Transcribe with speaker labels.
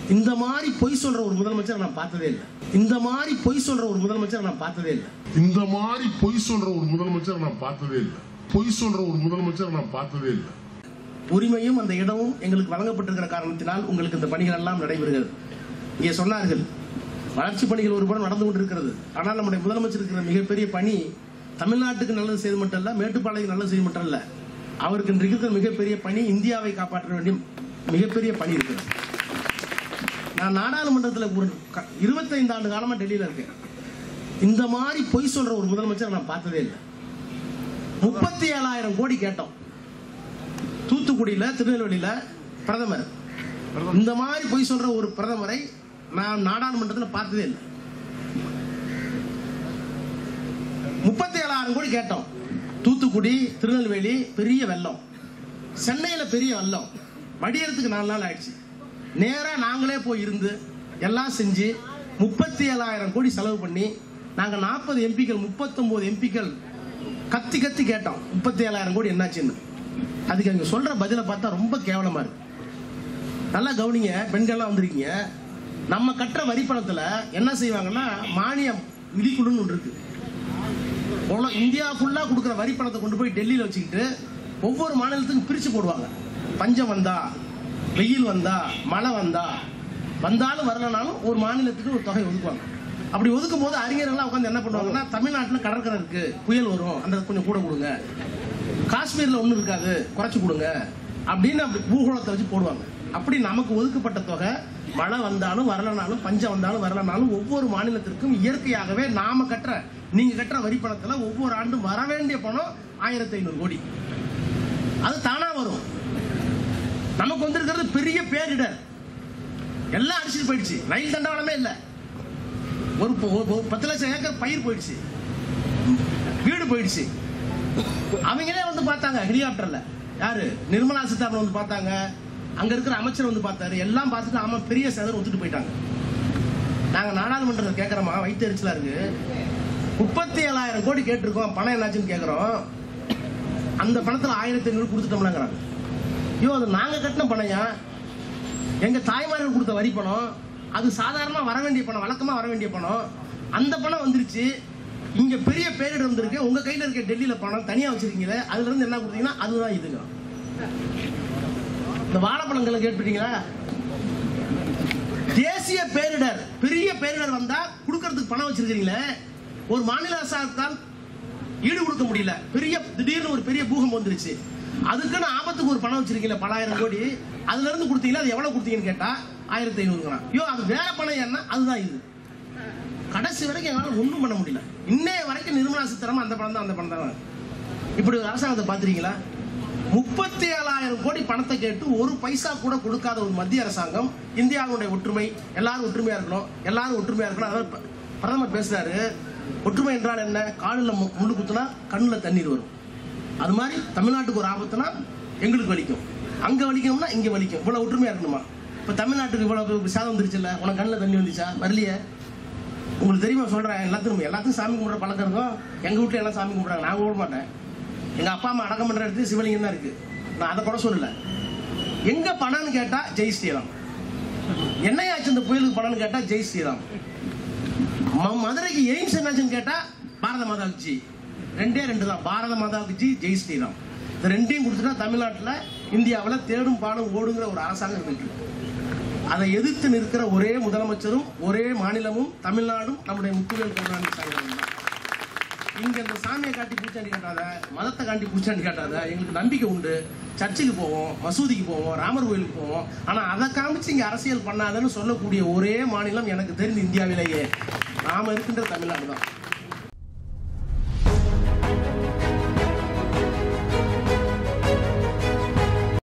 Speaker 1: இந்த மாதிரி பொய் சொல்ற ஒரு முதலமைச்சர் நான் பார்த்ததே இல்லை இந்த மாதிரி பொய் சொல்ற ஒரு முதலமைச்சர் நான் பார்த்ததே இல்லை
Speaker 2: இந்த மாதிரி பொய் சொல்ற ஒரு முதலமைச்சர் நான் பார்த்ததே இல்லை பொய் சொல்ற ஒரு முதலமைச்சர் நான் பார்த்ததே இல்லை
Speaker 1: உரிமையும் அந்த இடமும் எங்களுக்கு வழங்கப்பட்டிருக்கிற காரணத்தினால் உங்களுக்கு இந்த பணிகள் எல்லாம் நடைபெறுகிறது இங்கே சொன்னார்கள் வளர்ச்சி பணிகள் ஒரு புறம் நடந்து கொண்டிருக்கிறது ஆனால் நம்முடைய முதலமைச்சர் இருக்கிற மிகப்பெரிய பணி தமிழ்நாட்டுக்கு நல்லது செய்து மட்டும் இல்ல மேட்டுப்பாளையம் நல்லது செய்து மட்டும் இல்ல அவருக்கு இன்று இருக்கிற மிகப்பெரிய பணி இந்தியாவை காப்பாற்ற வேண்டிய மிகப்பெரிய பணி இருக்கிறது நான் நாடாளுமன்றத்தில் ஒரு க- 25 ஆண்டு காலமா டெல்லியில இருக்கேன் இந்த மாதிரி பொய் சொல்ற ஒரு முதலமைச்சர் நான் பார்த்ததே இல்லை முப்பத்தி ஏழாயிரம் கோடி கேட்டோம் தூத்துக்குடியில திருநெல்வேலியில பிரதமர் இந்த மாதிரி பொய் சொல்ற ஒரு பிரதமரை நான் நாடாளுமன்றத்தில் பார்த்ததே இல்லை முப்பத்தி ஏழாயிரம் கோடி கேட்டோம் தூத்துக்குடி திருநெல்வேலி பெரிய வெள்ளம் சென்னையில பெரிய வெள்ளம் மடியறதுக்கு நாலு நாள் ஆயிடுச்சு நேரா நாங்களே போய் இருந்து எல்லாம் செஞ்சு முப்பத்தி ஏழாயிரம் கோடி செலவு பண்ணி நாங்க நாற்பது எம்பிக்கள் முப்பத்தொன்பது எம்பிக்கள் கத்தி கத்தி கேட்டோம் முப்பத்தி ஏழாயிரம் கோடி என்னாச்சுன்னு அதுக்கு அங்க சொல்ற பதிலை பார்த்தா ரொம்ப கேவலமா இருக்கு நல்லா கவனிங்க பெண்கள்லாம் வந்திருக்கீங்க நம்ம கட்டுற வரி பணத்துல என்ன செய்வாங்கன்னா மானியம் நிதிக்குழுன்னு ஒன்று இருக்கு உல- இந்தியா ஃபுல்லா கொடுக்குற வரி பணத்தை கொண்டு போய் டெல்லியில வச்சுக்கிட்டு ஒவ்வொரு மாநிலத்துக்கும் பிரிச்சு போடுவாங்க பஞ்சம் வந்தா வெயில் வந்தா மழை வந்தா வந்தாலும் வரலனாலும் ஒரு மாநிலத்துக்கு ஒரு தொகை ஒதுக்குவாங்க அப்படி ஒதுக்கும் போது அறிஞர்கள்லாம் உட்காந்து என்ன பண்ணுவாங்கன்னா தமிழ்நாட்டில் கடற்கரை இருக்கு புயல் வரும் அந்த கொஞ்சம் கூட கொடுங்க காஷ்மீர்ல ஒண்ணும் இருக்காது குறைச்சு கொடுங்க அப்படின்னு அப்படி பூகோளத்தை வச்சு போடுவாங்க அப்படி நமக்கு ஒதுக்கப்பட்ட தொகை மழை வந்தாலும் வரலனாலும் பஞ்சம் வந்தாலும் வரலனாலும் ஒவ்வொரு மாநிலத்திற்கும் இயற்கையாகவே நாம கட்டுற நீங்க கட்டுற வரி பணத்துல ஒவ்வொரு ஆண்டும் வர வேண்டிய பணம் ஆயிரத்தி ஐநூறு கோடி அது தானா வரும் நமக்கு வந்திருக்கிறது பெரிய பேரிடர் எல்லாம் அடிச்சுட்டு போயிடுச்சு ரயில் தண்டவாளமே இல்லை ஒரு ஒரு- ஒரு பத்து லட்சம் ஏக்கர் பயிர் போயிடுச்சு வீடு போயிடுச்சு அவங்களே வந்து பார்த்தாங்க ஹெலிகாப்டர்ல யாரு நிர்மலா சீதாராமன் வந்து பார்த்தாங்க அங்க இருக்கிற அமைச்சர் வந்து பார்த்தாரு எல்லாம் பார்த்துட்டு ஆமா பெரிய சேதம் ஒத்துட்டு போயிட்டாங்க நாங்க நாடாளுமன்றத்தில் கேட்கறோமா வயிற்று எரிச்சலா இருக்கு முப்பத்தி ஏழாயிரம் கோடி கேட்டிருக்கோம் பணம் என்னாச்சுன்னு கேட்கறோம் அந்த பணத்துல ஆயிரத்தி ஐநூறு கொடுத்துட்டோம்லாங்கிறாங்க ஐயோ அது நாங்க கட்டின பணையா எங்க தாய்மார்கள் கொடுத்த வரி பணம் அது சாதாரணமா வர வேண்டிய பணம் வழக்கமா வர வேண்டிய பணம் அந்த பணம் வந்துருச்சு இங்க பெரிய பேரிடர் வந்திருக்கு உங்க கையில இருக்க டெல்லியில பணம் தனியா வச்சிருக்கீங்களே அதுல இருந்து என்ன கொடுத்தீங்கன்னா அதுதான் இதுங்க இந்த வாழைப்பழங்களை கேட்டுட்டீங்களா தேசிய பேரிடர் பெரிய பேரிடர் வந்தா கொடுக்கறதுக்கு பணம் வச்சிருக்கீங்களே ஒரு மாநில அரசாங்கத்தால் ஈடு கொடுக்க முடியல பெரிய திடீர்னு ஒரு பெரிய பூகம் வந்துருச்சு அதுக்குன்னு ஆபத்துக்கு ஒரு பணம் வச்சிருக்கீங்களா பலாயிரம் கோடி அதுல இருந்து கொடுத்தீங்களா அது எவ்வளவு கொடுத்தீங்கன்னு கேட்டா ஆயிரத்தி ஐநூறுங்கிறான் ஐயோ அது வேற பணம் என்ன அதுதான் இது கடைசி வரைக்கும் எங்களால ஒண்ணும் பண்ண முடியல இன்னைய வரைக்கும் நிர்மலா சீதாராமன் அந்த பணம் தான் அந்த பணம் தான் இப்படி ஒரு அரசாங்கத்தை பாத்திருக்கீங்களா முப்பத்தி ஏழாயிரம் கோடி பணத்தை கேட்டு ஒரு பைசா கூட கொடுக்காத ஒரு மத்திய அரசாங்கம் இந்தியாவுடைய ஒற்றுமை எல்லாரும் ஒற்றுமையா இருக்கணும் எல்லாரும் ஒற்றுமையா இருக்கணும் அதாவது ப- பிரதமர் பேசுறாரு ஒற்றுமை என்றால் என்ன காலில் மு- முள்ளு குத்துனா கண்ணுல தண்ணீர் வரும் அது மாதிரி தமிழ்நாட்டுக்கு ஒரு ஆபத்துனா எங்களுக்கு வலிக்கும் அங்க வலிக்கணும்னா இங்க வலிக்கும் இவ்வளவு ஒற்றுமையா இருக்கணுமா இப்ப தமிழ்நாட்டுக்கு இவ்வளவு சாதம் வந்துருச்சுல்ல உனக்கு கண்ணுல தண்ணி வந்துச்சா வரலையே உங்களுக்கு தெரியுமா சொல்றேன் எல்லாத்துக்கும் எல்லாத்துக்கும் சாமி கும்பிட்ற பழக்கம் இருக்கும் எங்க வீட்டுல எல்லாம் சாமி கும்பிடுறாங்க நான் கும்பிட மாட்டேன் எங்க அப்பா அம்மா அடக்கம் பண்ற இடத்துல சிவலிங்கம் தான் இருக்கு நான் அதை கூட சொல்லல எங்க பணம்னு கேட்டா ஜெய் ஸ்ரீராம் என்னையாச்சு இந்த புயலுக்கு பணம்னு கேட்டா ஜெய் ஸ்ரீராம் ம- மதுரைக்கு எய்ம்ஸ் என்னாச்சுன்னு கேட்டா பாரத மாதாவுக்கு ஜி ரெண்டே ரெண்டு தான் பாரத மாதாவுக்கு ஜி ஜெய் ஸ்ரீராம் இந்த ரெண்டையும் கொடுத்துட்டா தமிழ்நாட்டுல இந்தியாவுல தேடும் பாடும் ஓடுங்கிற ஒரு அரசாங்கம் இருந்துட்டு இருக்கு. அதை எதிர்த்து நிற்கிற ஒரே முதலமைச்சரும் ஒரே மாநிலமும் தமிழ்நாடும் நம்முடைய முத்துவேல் கருணாநிதி சாமி தான் இங்க இந்த சாமியை காட்டி பூச்சாண்டி காட்டாத மதத்தை காட்டி பூச்சாண்டி காட்டாத எங்களுக்கு நம்பிக்கை உண்டு சர்ச்சுக்கு போவோம் மசூதிக்கு போவோம் ராமர் கோயிலுக்கு போவோம் ஆனா அதை காமிச்சு இங்க அரசியல் பண்ணாதன்னு சொல்லக்கூடிய ஒரே மாநிலம் எனக்கு தெரிந்து இந்தியாவிலேயே நாம இருக்கின்ற தமிழ்நாடு தான்